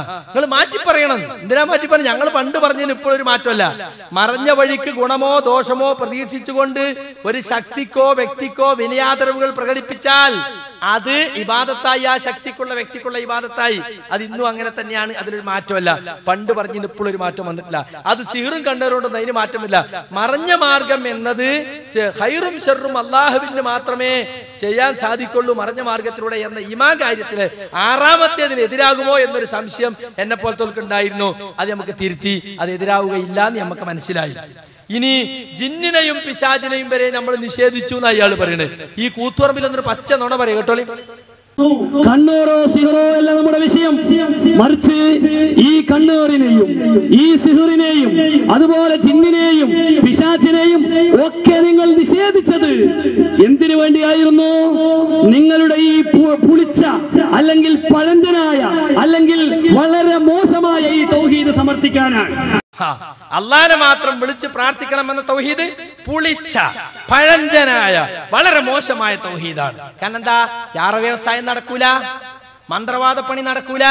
നിങ്ങൾ മാറ്റി പറയണം എന്തിനാ മാറ്റി പറയണം ഞങ്ങൾ പണ്ട് പറഞ്ഞതിന് ഇപ്പോഴൊരു മാറ്റമല്ല മറഞ്ഞ വഴിക്ക് ഗുണമോ ദോഷമോ പ്രതീക്ഷിച്ചുകൊണ്ട് ഒരു ശക്തിക്കോ വ്യക്തിക്കോ വിനയാദരവുകൾ പ്രകടിപ്പിച്ചാൽ അത് ഇബാദത്തായി ആ ശക്തിക്കുള്ള വ്യക്തിക്കുള്ള ഇബാദത്തായി അത് ഇന്നും അങ്ങനെ തന്നെയാണ് അതിലൊരു മാറ്റമല്ല പണ്ട് പറഞ്ഞതിന് ഇപ്പോഴൊരു മാറ്റം വന്നിട്ടില്ല അത് സീറും കണ്ണേറുകൊണ്ടൊന്നും അതിന് മാറ്റമില്ല മറഞ്ഞ മാർഗം എന്നത് ശ- ഹൈറും ഷെറും അള്ളാഹുവിന് മാത്രമേ ചെയ്യാൻ സാധിക്കുള്ളൂ മറഞ്ഞ മാർഗത്തിലൂടെ എന്ന ഇമാ കാര്യത്തില് ആറാമത്തേതിന് എതിരാകുമോ എന്നൊരു സംശയം എന്നെ പോലത്തെ ഉണ്ടായിരുന്നു അത് നമുക്ക് തിരുത്തി അത് എതിരാവുകയില്ല എന്ന് നമുക്ക് മനസ്സിലായി ഇനി ജിന്നിനെയും പിശാചിനെയും വരെ നമ്മൾ നിഷേധിച്ചു എന്ന് അയാൾ പറയുന്നത് ഈ കൂത്തുറമ്പിൽ ഒന്നൊരു പച്ച നുണ പറയാം കേട്ടോളി കണ്ണൂറോ സിഹറോ അല്ല നമ്മുടെ വിഷയം മറിച്ച് ഈ കണ്ണൂറിനെയും ഈ സിഹറിനെയും അതുപോലെ ജിന്നിനെയും പിശാച്ചിനെയും ഒക്കെ നിങ്ങൾ നിഷേധിച്ചത് എന്തിനു വേണ്ടിയായിരുന്നു നിങ്ങളുടെ ഈ പു- പുളിച്ച അല്ലെങ്കിൽ പഴഞ്ചനായ അല്ലെങ്കിൽ വളരെ മോശമായ ഈ തൗഹീദ് സമർത്ഥിക്കാനാണ് ഹാ, അള്ളാനെ മാത്രം വിളിച്ച് പ്രാർത്ഥിക്കണമെന്ന തൗഹീദ് പുളിച്ച പഴഞ്ചനായ വളരെ മോശമായ തൗഹീദാണ് കാരണം എന്താ യാറ വ്യവസായം നടക്കൂല മന്ത്രവാദ പണി നടക്കൂല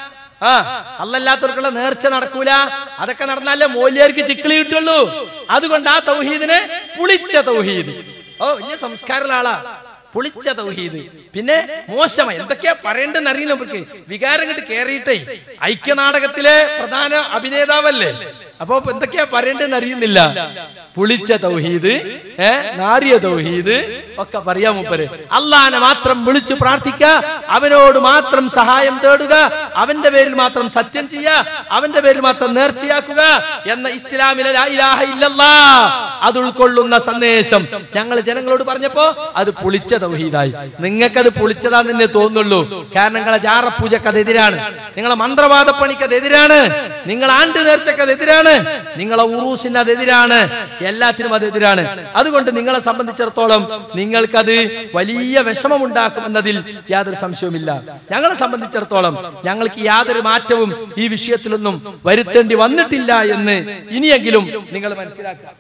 ആ അല്ലല്ലാത്തവർക്കുള്ള നേർച്ച നടക്കൂല അതൊക്കെ നടന്നാലേ മൂല്യർക്ക് ചിക്കിളി കിട്ടുള്ളൂ അതുകൊണ്ട് ആ തൗഹീദിനെ പുളിച്ച തൗഹീദ് ഓ വലിയ സംസ്കാരമുള്ള ആളാ പുളിച്ച തൗഹീദ് പിന്നെ മോശമായി എന്തൊക്കെയാ പറയേണ്ടെന്ന് അറിയില്ല നമുക്ക് വികാരം കിട്ട് കേറിയിട്ടേ ഐക്യനാടകത്തിലെ പ്രധാന അഭിനേതാവല്ലേ അപ്പൊ എന്തൊക്കെയാ പറയേണ്ടെന്ന് അറിയുന്നില്ല പുളിച്ച തൗഹീദ് ഏ നാരിയ തൗഹീദ് ഒക്കെ പറയാൻ മുപ്പര് അള്ളാനെ മാത്രം വിളിച്ചു പ്രാർത്ഥിക്ക അവനോട് മാത്രം സഹായം തേടുക അവന്റെ പേരിൽ മാത്രം സത്യം ചെയ്യുക അവന്റെ പേരിൽ മാത്രം നേർച്ചയാക്കുക എന്ന ഇസ്ലാമിലെ ലാ ഇലാഹ ഇല്ലല്ലാ അത് ഉൾക്കൊള്ളുന്ന സന്ദേശം ഞങ്ങൾ ജനങ്ങളോട് പറഞ്ഞപ്പോ അത് പുളിച്ച തൗഹീദായി നിങ്ങൾക്കത് പുളിച്ചതാന്ന് തന്നെ തോന്നുള്ളൂ കാരണം നിങ്ങളെ ജാറപ്പൂജക്ക് അത് എതിരാണ് നിങ്ങളെ മന്ത്രവാദ പണിക്ക് അത് എതിരാണ് നിങ്ങൾ ആണ്ട് നേർച്ചക്ക് അത് എതിരാണ് നിങ്ങളെ ഉറൂസിന് അത് എതിരാണ് എല്ലാത്തിനും അത് എതിരാണ് അതുകൊണ്ട് നിങ്ങളെ സംബന്ധിച്ചിടത്തോളം നിങ്ങൾക്കത് വലിയ വിഷമമുണ്ടാക്കും എന്നതിൽ യാതൊരു സംശയവുമില്ല ഞങ്ങളെ സംബന്ധിച്ചിടത്തോളം ഞങ്ങൾക്ക് യാതൊരു മാറ്റവും ഈ വിഷയത്തിലൊന്നും വരുത്തേണ്ടി വന്നിട്ടില്ല എന്ന് ഇനിയെങ്കിലും നിങ്ങൾ മനസ്സിലാക്കുക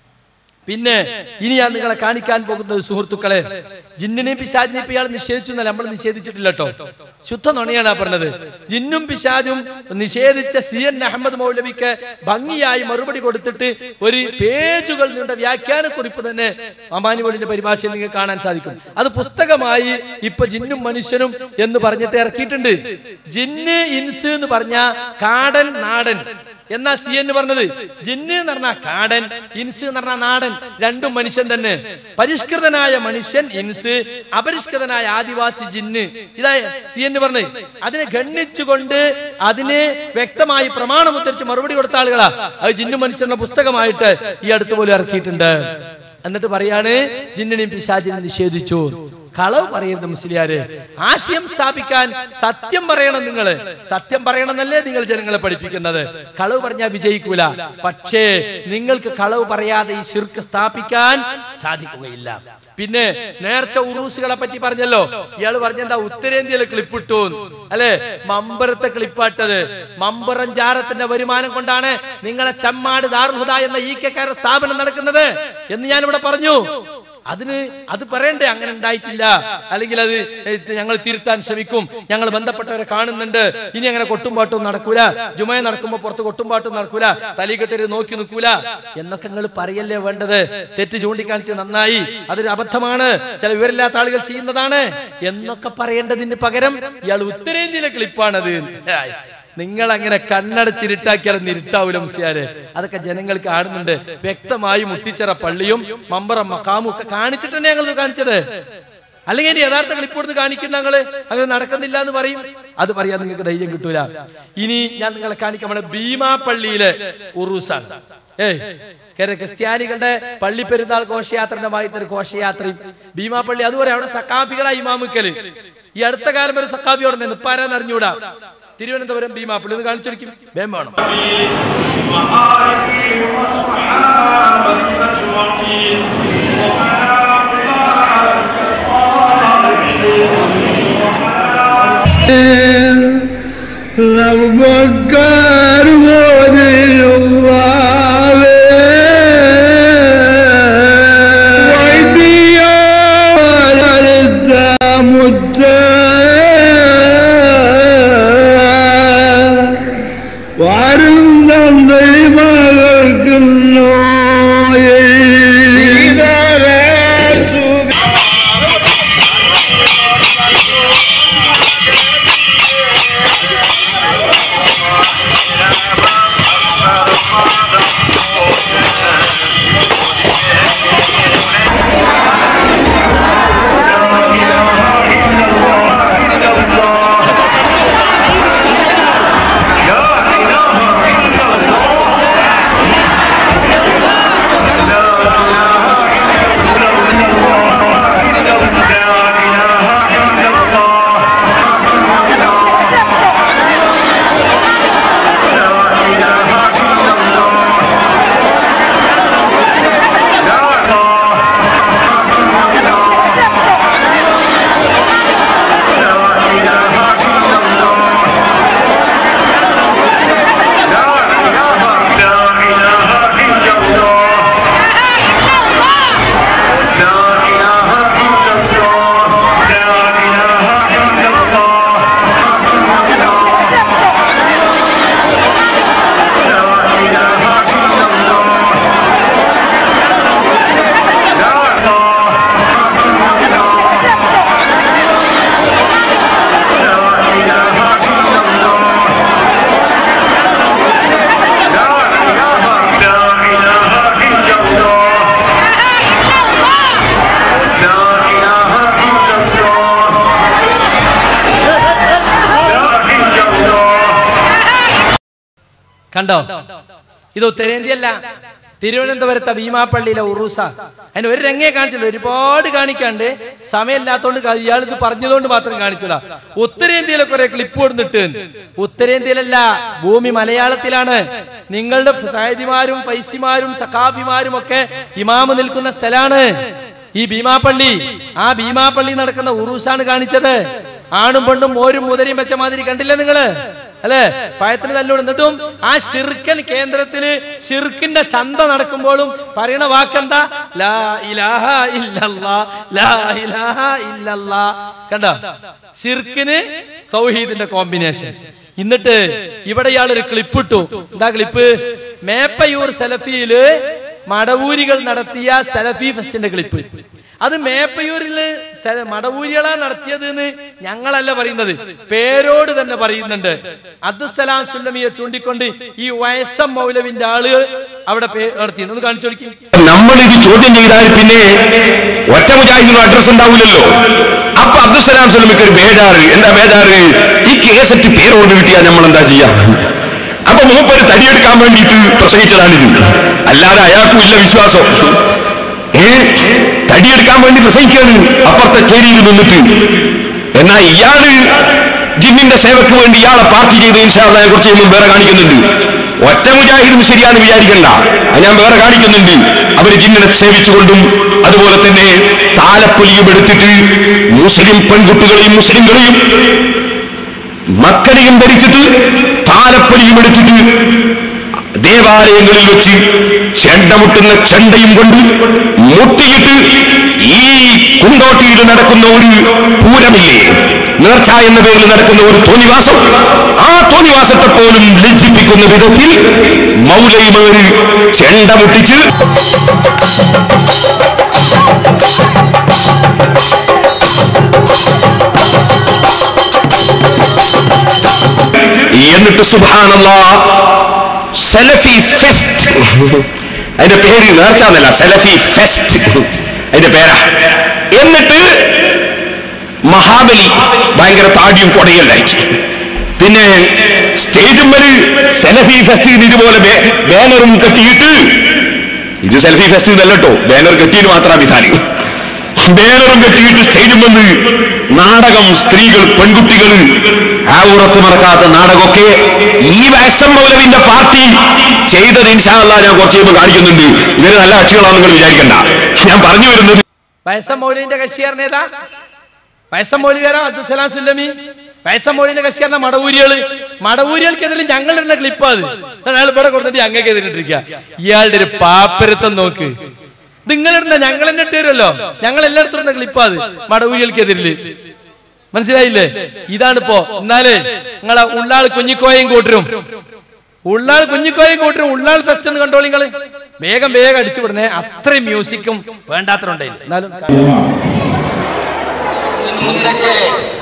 പിന്നെ ഇനി ഞാൻ നിങ്ങളെ കാണിക്കാൻ പോകുന്നത് സുഹൃത്തുക്കളെ ജിന്നിനെയും പിശാചിനെയും ഇപ്പൊ ഇയാൾ നിഷേധിച്ചു എന്നല്ല നമ്മൾ നിഷേധിച്ചിട്ടില്ല കേട്ടോ ശുദ്ധ നുണയാണ് ആ പറഞ്ഞത് ജിന്നും പിശാചും നിഷേധിച്ച സി എൻ അഹമ്മദ് മൗലവിക്ക് ഭംഗിയായി മറുപടി കൊടുത്തിട്ട് ഒരു പേജുകൾ നീണ്ട വ്യാഖ്യാന കുറിപ്പ് തന്നെ അമാനിമോളിന്റെ പരിഭാഷയിൽ നിങ്ങൾക്ക് കാണാൻ സാധിക്കും അത് പുസ്തകമായി ഇപ്പൊ ജിന്നും മനുഷ്യനും എന്ന് പറഞ്ഞിട്ട് ഇറക്കിയിട്ടുണ്ട് ജിന്ന് ഇൻസ് എന്ന് പറഞ്ഞ കാടൻ നാടൻ എന്നാ സി എന്ന് പറഞ്ഞത് ജിന്ന് എന്ന് പറഞ്ഞ കാടൻ ഇൻസ് എന്ന് പറഞ്ഞ നാടൻ രണ്ടും മനുഷ്യൻ തന്നെ പരിഷ്കൃതനായ മനുഷ്യൻ ഇൻസ് അപരിഷ്കൃതനായ ആദിവാസി ജിന്ന് ഇതാ സി എന്ന് പറഞ്ഞത് അതിനെ ഗണ്ണിച്ചുകൊണ്ട് അതിനെ വ്യക്തമായി പ്രമാണം ഉദ്ധരിച്ച് മറുപടി കൊടുത്ത ആളുകളാ അത് ജിന്നു മനുഷ്യന്റെ പുസ്തകമായിട്ട് ഈ അടുത്ത് പോലും ഇറക്കിയിട്ടുണ്ട് എന്നിട്ട് പറയാണ് ജിന്നിനെയും പിശാചിനെ നിഷേധിച്ചു കളവ് പറയരുത് മുസ്ലിയാര് ആശയം സ്ഥാപിക്കാൻ സത്യം പറയണം നിങ്ങൾ സത്യം പറയണമെന്നല്ലേ നിങ്ങൾ ജനങ്ങളെ പഠിപ്പിക്കുന്നത് കളവ് പറഞ്ഞാൽ വിജയിക്കൂല പക്ഷേ നിങ്ങൾക്ക് കളവ് പറയാതെ ഈ ശിർക്ക് സ്ഥാപിക്കാൻ സാധിക്കുകയില്ല പിന്നെ നേർച്ച ഉറൂസുകളെ പറ്റി പറഞ്ഞല്ലോ ഇയാൾ പറഞ്ഞെന്താ ഉത്തരേന്ത്യയിലെ ക്ലിപ്പിട്ടു അല്ലെ മമ്പറത്തെ ക്ലിപ്പാട്ടത് മമ്പറം ജാറത്തിന്റെ വരുമാനം കൊണ്ടാണ് നിങ്ങളെ ചമ്മാട് ദാർഹുദ എന്ന ഈ കെക്കാര സ്ഥാപനം നടക്കുന്നത് എന്ന് ഞാൻ ഇവിടെ പറഞ്ഞു അതിന് അത് പറയണ്ടേ അങ്ങനെ ഉണ്ടായിട്ടില്ല അല്ലെങ്കിൽ അത് ഞങ്ങൾ തിരുത്താൻ ശ്രമിക്കും ഞങ്ങൾ ബന്ധപ്പെട്ടവരെ കാണുന്നുണ്ട് ഇനി അങ്ങനെ കൊട്ടും പാട്ടും നടക്കൂല ജുമയ നടക്കുമ്പോ പുറത്ത് കൊട്ടും പാട്ടും നടക്കൂല തലീകെട്ടര് നോക്കി നിൽക്കൂല എന്നൊക്കെ നിങ്ങൾ പറയല്ലേ വേണ്ടത് തെറ്റ് ചൂണ്ടിക്കാണിച്ച് നന്നായി അതൊരു അബദ്ധമാണ് ചില വിവരമില്ലാത്ത ആളുകൾ ചെയ്യുന്നതാണ് എന്നൊക്കെ പറയേണ്ടതിന് പകരം ഇയാൾ ഉത്തരേന്ത്യയിലെ ക്ലിപ്പാണത് നിങ്ങൾ അങ്ങനെ കണ്ണടച്ചിരുട്ടാക്കിയാൽ ഇരുട്ടാവൂല മുസിയാര് അതൊക്കെ ജനങ്ങൾ കാണുന്നുണ്ട് വ്യക്തമായി മുട്ടിച്ചിറ പള്ളിയും മമ്പറം മക്കാമും ഒക്കെ കാണിച്ചിട്ട് തന്നെ ഞങ്ങൾ കാണിച്ചത് അല്ലെങ്കിൽ എന്റെ യഥാർത്ഥ ക്ലിപ്പ് കാണിക്കുന്ന ഞങ്ങള് അങ്ങനെ നടക്കുന്നില്ല എന്ന് പറയും അത് പറയാൻ നിങ്ങൾക്ക് ധൈര്യം കിട്ടൂല ഇനി ഞാൻ നിങ്ങളെ കാണിക്കാം നമ്മുടെ ഭീമാ പള്ളിയിലെ ഉറൂസാണ് ഏയ് കേരള ക്രിസ്ത്യാനികളുടെ പള്ളി പെരുന്നാൾ ഘോഷയാത്രന്റെ ഒരു ഘോഷയാത്രയും ഭീമാപ്പള്ളി അതുപോലെ അവിടെ സക്കാഫികളായി ഇമാമുക്കല് ഈ അടുത്ത കാലം വരെ സക്കാഫി അവിടെ നിന്ന് ഇപ്പാരാന്ന് അറിഞ്ഞൂടാ തിരുവനന്തപുരം ഭീമാപ്പള്ളി ഇത് കാണിച്ചൊരിക്കും വേം വേണം لبكر ولي الله وعدي على الدم الدم വാരും തന്തൈ മകൾക്കുന്നോ കണ്ടോ ഇത് ഉത്തരേന്ത്യയല്ല തിരുവനന്തപുരത്തെ ഭീമാപ്പള്ളിയിലെ ഉറൂസ അതിന് ഒരു രംഗേ കാണിച്ചില്ല ഒരുപാട് കാണിക്കാണ്ട് സമയമില്ലാത്തോണ്ട് ക- ഇയാൾ ഇത് പറഞ്ഞതുകൊണ്ട് മാത്രം കാണിച്ചതാ ഉത്തരേന്ത്യയിലെ കുറെ ക്ലിപ്പ് കൊടുത്തിട്ട് ഉത്തരേന്ത്യയിലല്ല ഭൂമി മലയാളത്തിലാണ് നിങ്ങളുടെ സാഹിതിമാരും ഫൈസിമാരും സഖാഫിമാരും ഒക്കെ ഇമാമ് നിൽക്കുന്ന സ്ഥലാണ് ഈ ഭീമാപ്പള്ളി ആ ഭീമാപ്പള്ളി നടക്കുന്ന ഉറൂസാണ് കാണിച്ചത് ആണും പെണ്ണും മോരും മുതരയും വെച്ച മാതിരി കണ്ടില്ല നിങ്ങള് അല്ലെ പഴത്തിന് തല്ലോട് എന്നിട്ടും ആ ഷിർക്കൻ കേന്ദ്രത്തില് ഷിർക്കിന്റെ ചന്ത നടക്കുമ്പോഴും പറയണ വാക്കെന്താ ലാ ഇലാഹ ഇല്ലല്ലാ ലാ ഇലാഹ ഇല്ലല്ലാ കണ്ട ഷിർക്കിന് തൗഹീദിന്റെ കോമ്പിനേഷൻ എന്നിട്ട് ഇവിടെ ഇയാൾ ഒരു ക്ലിപ്പ് ഇട്ടു എന്താ ക്ലിപ്പ് മേപ്പയൂർ സെലഫിയില് മടവൂരികൾ നടത്തിയ സെലഫി ഫെസ്റ്റിന്റെ ക്ലിപ്പ് അത് മേപ്പയൂരില് സെ- മടവൂരികളാ നടത്തിയത് എന്ന് ഞങ്ങളല്ല പറയുന്നത് പേരോട് തന്നെ പറയുന്നുണ്ട് അബ്ദുസലാം സുല്ലമിയെ ചൂണ്ടിക്കൊണ്ട് ഈ വയസ്സം മൗലവിന്റെ ആളുകൾ അവിടെ പേ- നടത്തി ഒന്ന് കാണിച്ചു കൊടുക്കും നമ്മൾ ഇത് ചോദ്യം ചെയ്താൽ പിന്നെ ഒറ്റ മുജാഹിദിനും അഡ്രസ് ഉണ്ടാവില്ലല്ലോ അപ്പൊ അബ്ദുസലാം സ്വലമിക്ക് ഒരു ബേജാറ് എന്താ ബേജാറ് ഈ കേസറ്റ് പേരോട് കിട്ടിയാൽ നമ്മൾ എന്താ ചെയ്യാ അപ്പൊ മൂപ്പര് തടിയെടുക്കാൻ വേണ്ടിയിട്ട് പ്രസംഗിച്ചതാണിത് അല്ലാതെ അയാൾക്കും ഇല്ല വിശ്വാസം ഏ തടിയെടുക്കാൻ വേണ്ടി പ്രസംഗിക്കാണ് അപ്പുറത്തെ ചേരിയിൽ നിന്നിട്ട് എന്നാ ഇയാള് ജിന്നിന്റെ സേവക്ക് വേണ്ടി ഇയാളെ പാർട്ടി ചെയ്ത് ഇൻഷാല്ലായെ കുറിച്ച് നമ്മൾ വേറെ കാണിക്കുന്നുണ്ട് ഒറ്റ മുജാഹിദും ശരിയാന്ന് വിചാരിക്കണ്ട അത് ഞാൻ വേറെ കാണിക്കുന്നുണ്ട് അവര് ജിന്നിനെ സേവിച്ചുകൊണ്ടും അതുപോലെ തന്നെ താലപ്പൊലിയും എടുത്തിട്ട് മുസ്ലിം പെൺകുട്ടികളെയും മുസ്ലിങ്ങളെയും മക്കളെയും ധരിച്ചിട്ട് താലപ്പൊലിയും എടുത്തിട്ട് ദേവാലയങ്ങളിൽ വെച്ച് ചെണ്ട മുട്ടുന്ന ചെണ്ടയും കൊണ്ട് മുട്ടിയിട്ട് ഈ കുണ്ടോട്ടിയിൽ നടക്കുന്ന ഒരു പൂരമില്ലേ നേർച്ച എന്ന പേരിൽ നടക്കുന്ന ഒരു തോന്നിവാസം ആ തോന്നിവാസത്തെ പോലും ലജ്ജിപ്പിക്കുന്ന വിധത്തിൽ മൗലൈമാര് ചെണ്ട മുട്ടിച്ച് എന്നിട്ട് സുബാനല്ല സെലഫി ഫെസ്റ്റ് അതിന്റെ പേര് നേർച്ചാന്നല്ല സെലഫി ഫെസ്റ്റ് അതിന്റെ പേരാ എന്നിട്ട് മഹാബലി ഭയങ്കര താടിയും കൊടയല്ലായിട്ട് പിന്നെ സ്റ്റേജുമ്മല് സെലഫി ഫെസ്റ്റിന് ഇതുപോലെ ബേ- ബാനറും കെട്ടിയിട്ട് ഇത് സെൽഫി ഫെസ്റ്റ് എന്നല്ലോ ബാനർ കെട്ടിയിട്ട് മാത്രം വിധാനം ബാനറും കെട്ടിയിട്ട് സ്റ്റേജും വന്ന് നാടകം സ്ത്രീകൾ പെൺകുട്ടികൾ ആ ഉറത്ത് മറക്കാത്ത നാടകമൊക്കെ ഈ വാക്സം മൗലവിന്റെ പാർട്ടി ചെയ്തത് ഇൻഷാല്ല ഞാൻ കുറച്ച് കഴിയുമ്പോൾ കാണിക്കുന്നുണ്ട് ഇവര് നല്ല കക്ഷികളാണെന്ന് നിങ്ങൾ വിചാരിക്കണ്ട ഞാൻ പറഞ്ഞു വരുന്നത് വയസ്സം മൗലിന്റെ കക്ഷിയാരൻ ഏതാ വയസ്സം മൗലികാരോ അബ്ദുസലാം സുല്ലമി വയസ്സം മൗലിന്റെ കക്ഷിയാരന മടവൂരികള് മടവൂരികൾക്കെതിരെ ഞങ്ങൾ ഇടുന്ന ക്ലിപ്പ് അത് അയാൾ ഇവിടെ കൊടുത്തിട്ട് ഞങ്ങൾക്ക് എതിരിട്ടിരിക്കുക ഇയാളുടെ ഒരു പാപ്പരത്തം നോക്ക് നിങ്ങളിടുന്ന ഞങ്ങൾ തന്നെ ഇട്ട് തരുമല്ലോ ഞങ്ങൾ എല്ലായിടത്തും ഇടുന്ന ക്ലിപ്പ് അത് മടവൂരികൾക്കെതിരില് മനസ്സിലായില്ലേ ഇതാണിപ്പോ എന്നാലേ നിങ്ങളെ ഉള്ളാൾ കുഞ്ഞിക്കോയും കൂട്ടരും ഉള്ളാൾ കുഞ്ഞിക്കോയും കൂട്ടിനും ഉള്ളാൾ ഫെസ്റ്റ് എന്ന് കണ്ടോളിങ്ങള് വേഗം വേഗം അടിച്ചു വിടുന്നേ അത്രയും മ്യൂസിക്കും വേണ്ടാത്തതുണ്ടായില്ല എന്നാലും ಮುಂದಕ್ಕೆ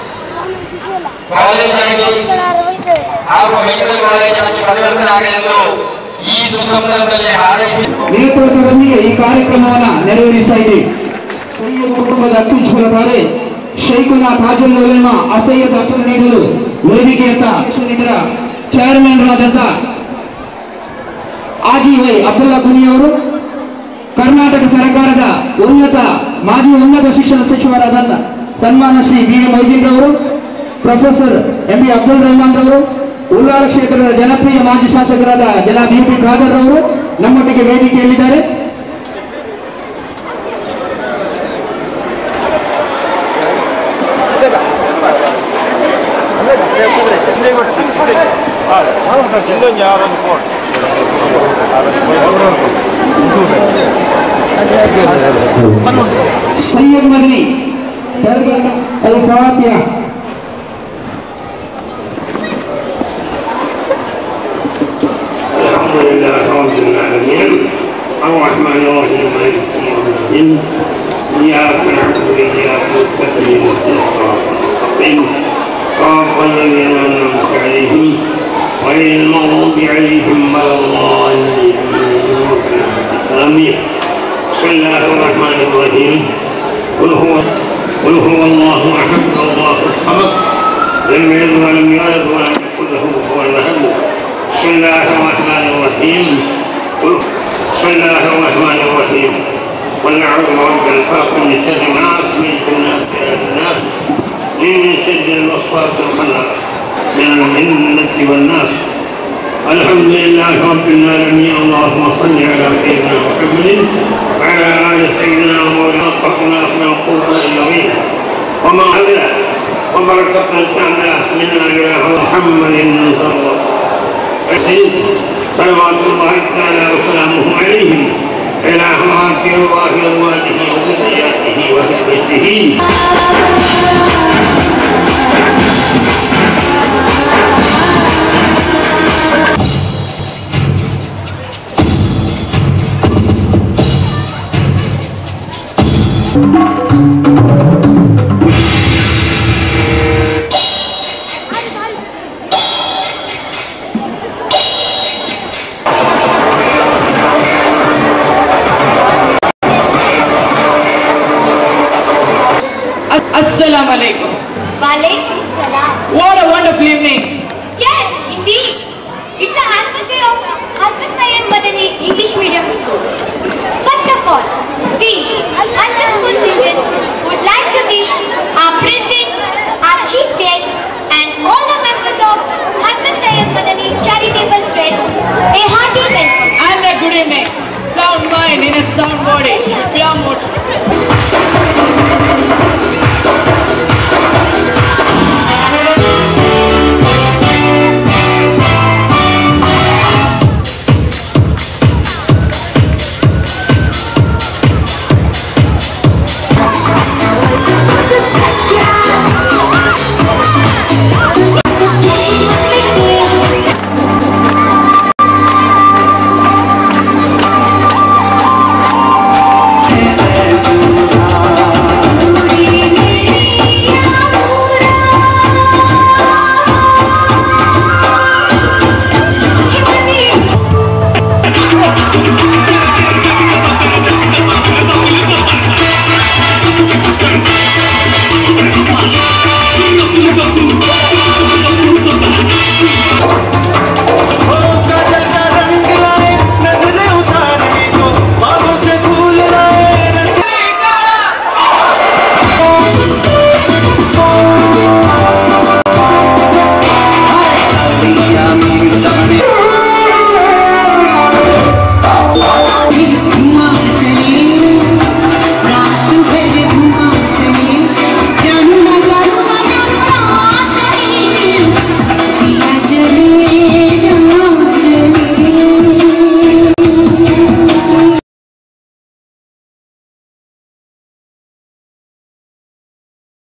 ಕಾಲೇಜಾಗಿ ಹಾಗೂ ಮೆಡಿಕಲ್ ಕಾಲೇಜಾಗಿ ಪರಿವರ್ತನೆಯಾಗಲೆಂದು ಈ ಸುಸಂದರ್ಭದಲ್ಲಿ ಹಾರೈಸಿ ನೇತೃತ್ವದೊಂದಿಗೆ ಈ ಕಾರ್ಯಕ್ರಮವನ್ನು ನೆರವೇರಿಸ್ತಾ ಇದ್ದೀವಿ ಸೈಯದ್ ಕುಟುಂಬದ ಅತ್ಯುಜ್ವಲ ತಾರೆ ಶೈಖುನಾ ತಾಜುಲ್ ಉಲೇಮಾ ಅಸಹ್ಯದ ಅಕ್ಷರ ನೀಡಲು ವೇದಿಕೆಯತ್ತ ಇದರ ಚೇರ್ಮನ್ರಾದಂಥ ಆಜಿ ವೈ ಅಬ್ದುಲ್ಲಾ ಕುನಿ ಅವರು ಕರ್ನಾಟಕ ಸರ್ಕಾರದ ಉನ್ನತ ಮಾಜಿ ಉನ್ನತ ಶಿಕ್ಷಣ ಸಚಿವರಾದ ಸನ್ಮಾನ ಶ್ರೀ ಬಿ ಎಂ ಮೊಯ್ದೀನ್ ರವರು professor M B Abdul Rehman ರವರು ಉಳ್ಳಾಳ ಕ್ಷೇತ್ರದ ಜನಪ್ರಿಯ ಮಾಜಿ ಶಾಸಕರಾದ ಜನಾಬ್ ಯು ಪಿ ಖಾದರ್ ರವರು ನಮ್ಮೊಟ್ಟಿಗೆ ವೇದಿಕೆಯಲ್ಲಿದ್ದಾರೆ ಸೈಯದ್ ಮದನಿ ಅಲ್ ಫಾತಿಹಾ الحمد لله رب العالمين الرحمن الرحيم مالك يوم الدين اياك نعبد واياك نستعين الصراط المستقيم صراط الذين انعمت عليهم غير المغضوب عليهم ولا الضالين امين بسم الله الرحمن الرحيم قل هو قل هو الله احد الله الصمد لم يلد ولم يولد ولم يكن له كفوا احد بسم الله الرحمن الرحيم قل بسم الله الرحمن الرحيم قل اعوذ برب الفلق من شر ما من الناس الناس من شر الوسواس الخناس من الجنة والناس الحمد لله رب العالمين اللهم صل على سيدنا محمد وعلى ال سيدنا مولانا وفقنا من القران العظيم وما عمله وبركتنا التعالى منا الى محمد صلى الله عليه وسلم صلوات الله تعالى وسلامه عليهم الى حضرات الله ازواجه وذرياته واهل بيته अस्सलाम वालेकुम वालेकुम